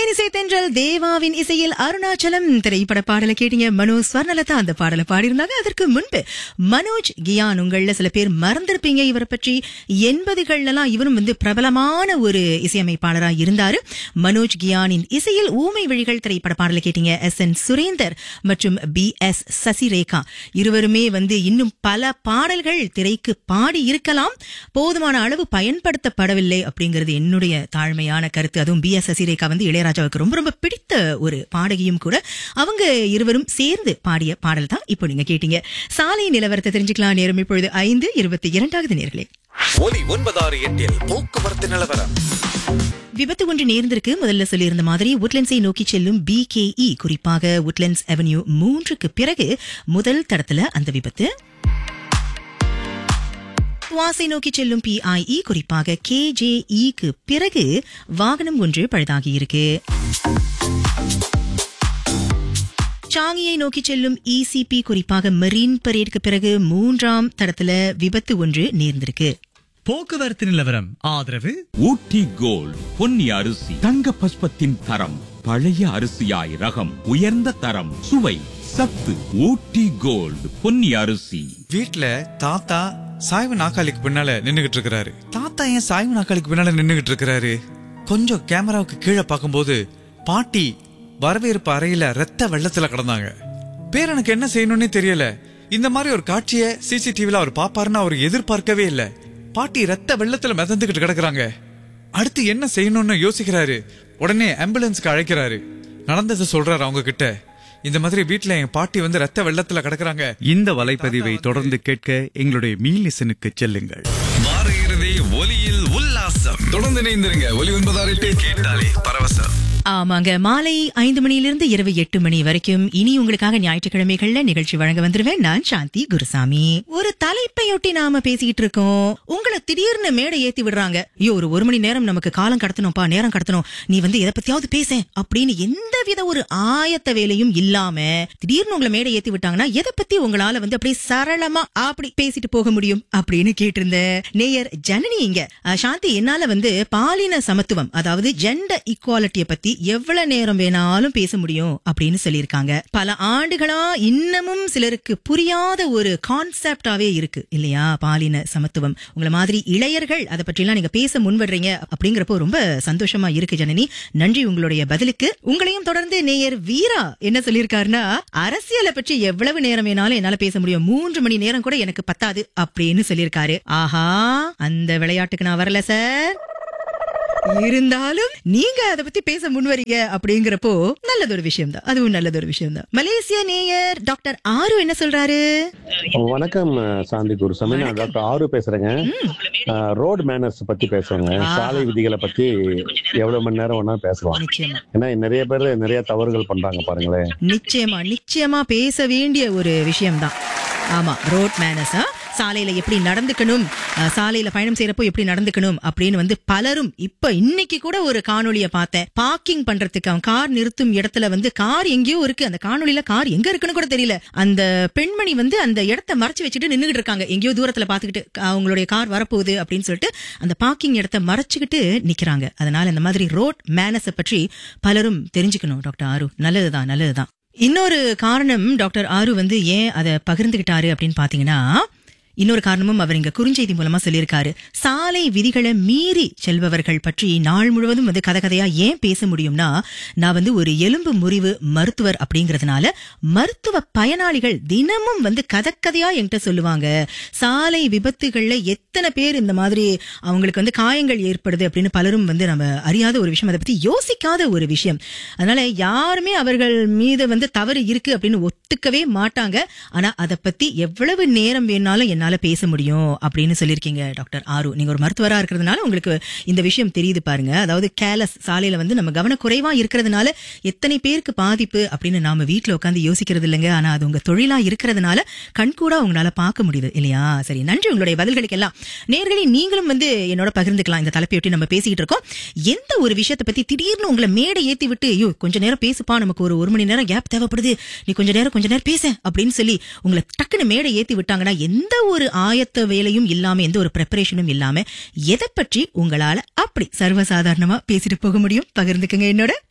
இசை தென்றல் தேவாவின் இசையில் அருணாச்சலம் திரைப்பட பாடலை கேட்டீங்க மனோஜ் ஸ்வர்ணலதா அந்த பாடலை பாடியிருந்தாங்க அதற்கு முன்பு மனோஜ் கியான் உங்கள சில பேர் மறந்திருப்பீங்க இவரை பற்றி எண்பதுகள்லாம் இவரும் வந்து பிரபலமான ஒரு இசையமைப்பாளரா இருந்தாரு மனோஜ் கியானின் இசையில் ஊமை வழிகள் திரைப்பட பாடலை கேட்டீங்க எஸ் என் சுரேந்தர் மற்றும் பி எஸ் சசிரேகா இருவருமே வந்து இன்னும் பல பாடல்கள் திரைக்கு பாடி இருக்கலாம் போதுமான அளவு பயன்படுத்தப்படவில்லை அப்படிங்கிறது என்னுடைய தாழ்மையான கருத்து அதுவும் பி எஸ் சசிரேகா வந்து இளையராஜாவுக்கு ரொம்ப ரொம்ப பிடித்த ஒரு பாடகியும் கூட அவங்க இருவரும் சேர்ந்து பாடிய பாடல் தான் இப்போ நீங்க கேட்டீங்க சாலை நிலவரத்தை தெரிஞ்சுக்கலாம் நேரம் இப்பொழுது ஐந்து இருபத்தி இரண்டாவது நேர்களே ஒலி ஒன்பதாறு எட்டில் போக்குவரத்து நிலவரம் விபத்து ஒன்று நேர்ந்திருக்கு முதல்ல சொல்லியிருந்த மாதிரி உட்லண்ட்ஸை நோக்கி செல்லும் பிகேஇ குறிப்பாக உட்லண்ட்ஸ் அவென்யூ மூன்றுக்கு பிறகு முதல் தடத்துல அந்த விபத்து துவாசை நோக்கி செல்லும் பிஐஇ குறிப்பாக கேஜேஇக்கு பிறகு வாகனம் ஒன்று பழுதாகி இருக்கு சாங்கியை நோக்கி செல்லும் இசிபி குறிப்பாக மெரீன் பரேடுக்கு பிறகு மூன்றாம் தடத்துல விபத்து ஒன்று நேர்ந்திருக்கு போக்குவரத்து நிலவரம் ஆதரவு ஊட்டி கோல்ட் பொன்னி அரிசி தங்க பஸ்பத்தின் தரம் பழைய அரிசியாய் ரகம் உயர்ந்த தரம் சுவை சத்து ஊட்டி கோல்ட் பொன்னி அரிசி வீட்ல தாத்தா சாய்வு நாக்காளிக்கு பின்னால நின்னுகிட்டு இருக்கிறாரு தாத்தா ஏன் சாய்வு நாக்காளிக்கு பின்னால நின்னுகிட்டு இருக்கிறாரு கொஞ்சம் கேமராவுக்கு கீழே பார்க்கும்போது பாட்டி வரவேற்பு அறையில ரத்த வெள்ளத்துல கிடந்தாங்க பேரனுக்கு என்ன செய்யணும்னே தெரியல இந்த மாதிரி ஒரு காட்சியை சிசிடிவில அவர் பாப்பாருன்னு அவர் எதிர்பார்க்கவே இல்ல பாட்டி ரத்த வெள்ளத்துல மிதந்துகிட்டு கிடக்குறாங்க அடுத்து என்ன செய்யணும்னு யோசிக்கிறாரு உடனே ஆம்புலன்ஸ்க்கு அழைக்கிறாரு நடந்ததை சொல்றாரு அவங்க கிட்ட இந்த மாதிரி வீட்ல என் பாட்டி வந்து ரத்த வெள்ளத்துல கிடக்குறாங்க இந்த வலைப்பதிவை தொடர்ந்து கேட்க எங்களுடைய மீலிசனுக்கு செல்லுங்கள் வார இறுதி ஒலியில் உல்லாசம் தொடர்ந்து இணைந்திருங்க ஒலி ஒன்பதாறு எட்டு கேட்டாலே பரவசம் ஆமாங்க மாலை ஐந்து மணியிலிருந்து இரவு எட்டு மணி வரைக்கும் இனி உங்களுக்காக ஞாயிற்றுக்கிழமைகள்ல நிகழ்ச்சி வழங்க வந்துருவேன் நான் சாந்தி குருசாமி ஒரு தலைப்பையொட்டி நாம பேசிக்கிட்டு இருக்கோம் உங்களை திடீர்னு மேடை ஏத்தி விடுறாங்க ஐயோ ஒரு ஒரு மணி நேரம் நமக்கு காலம் கடத்தணும்ப்பா நேரம் கடத்தணும் நீ வந்து எதை பத்தியாவது பேச அப்படின்னு எந்த வித ஒரு ஆயத்த வேலையும் இல்லாம திடீர்னு உங்களை மேடை ஏத்தி விட்டாங்கன்னா எதை பத்தி உங்களால வந்து அப்படியே சரளமா அப்படி பேசிட்டு போக முடியும் அப்படின்னு கேட்டிருந்த நேயர் ஜனனி இங்க அஹ், சாந்தி என்னால வந்து பாலின சமத்துவம் அதாவது ஜெண்டர் ஈக்குவாலிட்டிய பத்தி எவ்வளவு நேரம் வேணாலும் பேச முடியும் அப்படின்னு சொல்லியிருக்காங்க பல ஆண்டுகளா இன்னமும் சிலருக்கு புரியாத ஒரு கான்செப்டாவே இருக்கு இல்லையா பாலின சமத்துவம் உங்களை மாதிரி இளையர்கள் அதை பற்றிலாம் நீங்க பேச முன்வர்றீங்க அப்படிங்கிறப்போ ரொம்ப சந்தோஷமா இருக்கு ஜனனி நன்றி உங்களுடைய பதிலுக்கு உங்களையும் தொடர்ந்து நேயர் வீரா என்ன சொல்லியிருக்காருன்னா அரசியலை பற்றி எவ்வளவு நேரம் வேணாலும் என்னால பேச முடியும் மூன்று மணி நேரம் கூட எனக்கு பத்தாது அப்படின்னு சொல்லியிருக்காரு ஆஹா அந்த விளையாட்டுக்கு நான் வரல சார் இருந்தாலும் நீங்க அதை பத்தி பேச முன்வரீங்க அப்படிங்கிறப்போ நல்லதொரு விஷயம் தான் அதுவும் நல்லதொரு விஷயம் தான் மலேசிய நேயர் டாக்டர் ஆரு என்ன சொல்றாரு வணக்கம் சாந்தி குருசாமி நான் டாக்டர் ஆரு பேசுறேங்க ரோடு மேனர்ஸ் பத்தி பேசுவாங்க ஆ. சாலை விதிகளை பத்தி எவ்வளவு மணி நேரம் வேணா பேசலாம் நிச்சயமா ஏன்னா நிறைய பேர் நிறைய தவறுகள் பண்றாங்க பாருங்களேன் நிச்சயமா நிச்சயமா பேச வேண்டிய ஒரு விஷயம்தான் ஆமா ரோட் மேனஸா சாலையில எப்படி நடந்துக்கணும் அஹ், சாலையில பயணம் செய்யறப்போ எப்படி நடந்துக்கணும் அப்படின்னு வந்து பலரும் இப்ப இன்னைக்கு கூட ஒரு காணொளிய பார்த்தேன் பார்க்கிங் பண்றதுக்கு அவன் கார் நிறுத்தும் இடத்துல வந்து கார் எங்கேயோ இருக்கு அந்த காணொளியில கார் எங்க இருக்குன்னு கூட தெரியல அந்த பெண்மணி வந்து அந்த இடத்த மறைச்சு வச்சுட்டு நின்னுகிட்டு இருக்காங்க எங்கேயோ தூரத்துல பாத்துக்கிட்டு அவங்களுடைய கார் வரப்போகுது அப்படின்னு சொல்லிட்டு அந்த பார்க்கிங் இடத்த மறைச்சுக்கிட்டு நிக்கிறாங்க அதனால இந்த மாதிரி ரோட் மேனஸை பற்றி பலரும் தெரிஞ்சுக்கணும் டாக்டர் ஆரு நல்லதுதான் நல்லதுதான் இன்னொரு காரணம் டாக்டர் ஆரு வந்து ஏன் அதை பகிர்ந்துகிட்டாரு அப்படின்னு பாத்தீங்கன்னா இன்னொரு காரணமும் அவர் இங்க குறுஞ்செய்தி மூலமா சொல்லியிருக்காரு சாலை விதிகளை மீறி செல்பவர்கள் பற்றி நாள் முழுவதும் வந்து கதை கதையா ஏன் பேச முடியும்னா நான் வந்து ஒரு எலும்பு முறிவு மருத்துவர் அப்படிங்கறதுனால மருத்துவ பயனாளிகள் தினமும் வந்து கதக்கதையா என்கிட்ட சொல்லுவாங்க சாலை விபத்துகள்ல எத்தனை பேர் இந்த மாதிரி அவங்களுக்கு வந்து காயங்கள் ஏற்படுது அப்படின்னு பலரும் வந்து நம்ம அறியாத ஒரு விஷயம் அதை பத்தி யோசிக்காத ஒரு விஷயம் அதனால யாருமே அவர்கள் மீது வந்து தவறு இருக்கு அப்படின்னு ஒத்துக்கவே மாட்டாங்க ஆனா அதை பத்தி எவ்வளவு நேரம் வேணாலும் என்னால பேச முடியும் அப்படின்னு சொல்லியிருக்கீங்க டாக்டர் ஆரு நீங்க ஒரு மருத்துவரா இருக்கிறதுனால உங்களுக்கு இந்த விஷயம் தெரியுது பாருங்க அதாவது கேலஸ் சாலையில வந்து நம்ம கவனக்குறைவா இருக்கிறதுனால எத்தனை பேருக்கு பாதிப்பு அப்படின்னு நாம வீட்ல உட்காந்து யோசிக்கிறது இல்லைங்க ஆனா அது உங்க தொழிலா இருக்கிறதுனால கண்கூடா உங்களால பார்க்க முடியுது இல்லையா சரி நன்றி உங்களுடைய பதில்களுக்கு எல்லாம் நேர்களே நீங்களும் வந்து என்னோட பகிர்ந்துக்கலாம் இந்த தலைப்பையொட்டி நம்ம பேசிக்கிட்டு இருக்கோம் எந்த ஒரு விஷயத்தை பத்தி திடீர்னு உங்களை மேடை ஏத்தி விட்டு ஐயோ கொஞ்ச நேரம் பேசுப்பா நமக்கு ஒரு ஒரு மணி நேரம் கேப் தேவைப்படுது நீ கொஞ்ச நேரம் கொஞ்ச நேரம் பேச அப்படின்னு சொல்லி உங்களை டக்குன்னு மேடை ஏத்தி விட்டாங்கன்னா எந்த ஒரு ஆயத்த வேலையும் இல்லாம எந்த ஒரு ப்ரெப்பரேஷனும் இல்லாம எதை பற்றி உங்களால அப்படி சர்வசாதாரணமா பேசிட்டு போக முடியும் பகிர்ந்துக்குங்க என்னோட